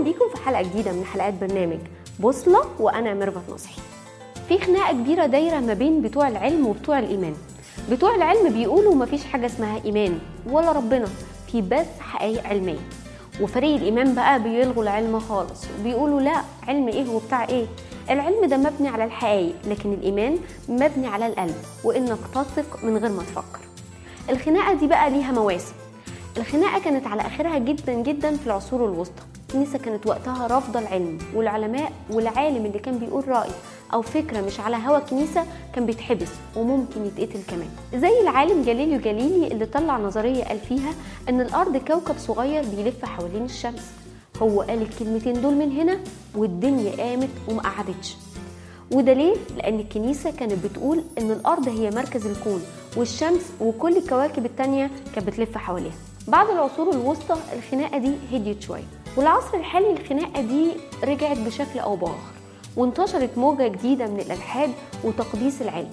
بيكم في حلقة جديدة من حلقات برنامج بوصلة وأنا ميرفت نصحي في خناقة كبيرة دايرة ما بين بتوع العلم وبتوع الإيمان بتوع العلم بيقولوا مفيش حاجة اسمها إيمان ولا ربنا في بس حقائق علمية وفريق الإيمان بقى بيلغوا العلم خالص وبيقولوا لا علم إيه وبتاع إيه العلم ده مبني على الحقائق لكن الإيمان مبني على القلب وإنك تثق من غير ما تفكر الخناقة دي بقى ليها مواسم الخناقة كانت على آخرها جدا جدا في العصور الوسطى الكنيسة كانت وقتها رافضة العلم والعلماء والعالم اللي كان بيقول رأي أو فكرة مش على هوا الكنيسة كان بيتحبس وممكن يتقتل كمان زي العالم جاليليو جاليلي اللي طلع نظرية قال فيها إن الأرض كوكب صغير بيلف حوالين الشمس هو قال الكلمتين دول من هنا والدنيا قامت وما قعدتش وده ليه؟ لأن الكنيسة كانت بتقول إن الأرض هي مركز الكون والشمس وكل الكواكب التانية كانت بتلف حواليها بعد العصور الوسطى الخناقة دي هديت شوية والعصر الحالي الخناقة دي رجعت بشكل أو بآخر وانتشرت موجة جديدة من الإلحاد وتقديس العلم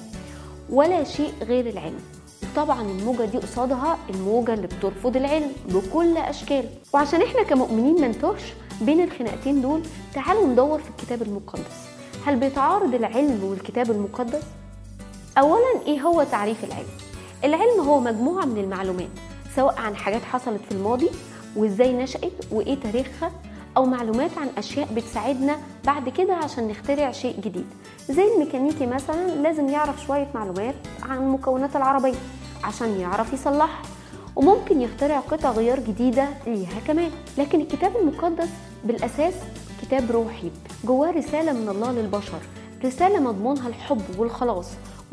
ولا شيء غير العلم وطبعا الموجة دي قصادها الموجة اللي بترفض العلم بكل أشكاله وعشان احنا كمؤمنين منتوش بين الخناقتين دول تعالوا ندور في الكتاب المقدس هل بيتعارض العلم والكتاب المقدس؟ أولا إيه هو تعريف العلم؟ العلم هو مجموعة من المعلومات سواء عن حاجات حصلت في الماضي وإزاي نشأت وإيه تاريخها أو معلومات عن أشياء بتساعدنا بعد كده عشان نخترع شيء جديد زي الميكانيكي مثلا لازم يعرف شوية معلومات عن مكونات العربية عشان يعرف يصلحها وممكن يخترع قطع غيار جديدة ليها كمان لكن الكتاب المقدس بالأساس كتاب روحي جواه رسالة من الله للبشر رسالة مضمونها الحب والخلاص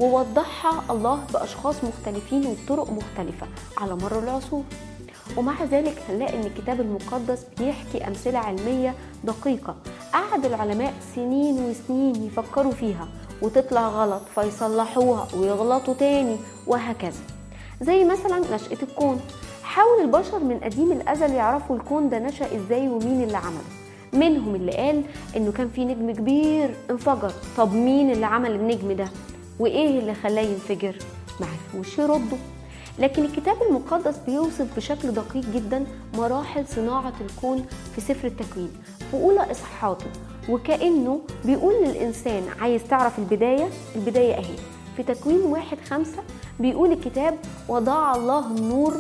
ووضحها الله بأشخاص مختلفين وبطرق مختلفة على مر العصور ومع ذلك هنلاقي ان الكتاب المقدس بيحكي امثله علميه دقيقه قعد العلماء سنين وسنين يفكروا فيها وتطلع غلط فيصلحوها ويغلطوا تاني وهكذا زي مثلا نشأة الكون حاول البشر من قديم الأزل يعرفوا الكون ده نشأ ازاي ومين اللي عمله منهم اللي قال انه كان في نجم كبير انفجر طب مين اللي عمل النجم ده وايه اللي خلاه ينفجر معرفوش يردوا لكن الكتاب المقدس بيوصف بشكل دقيق جدا مراحل صناعة الكون في سفر التكوين في أولى إصحاحاته وكأنه بيقول للإنسان عايز تعرف البداية البداية أهي في تكوين واحد خمسة بيقول الكتاب وضع الله النور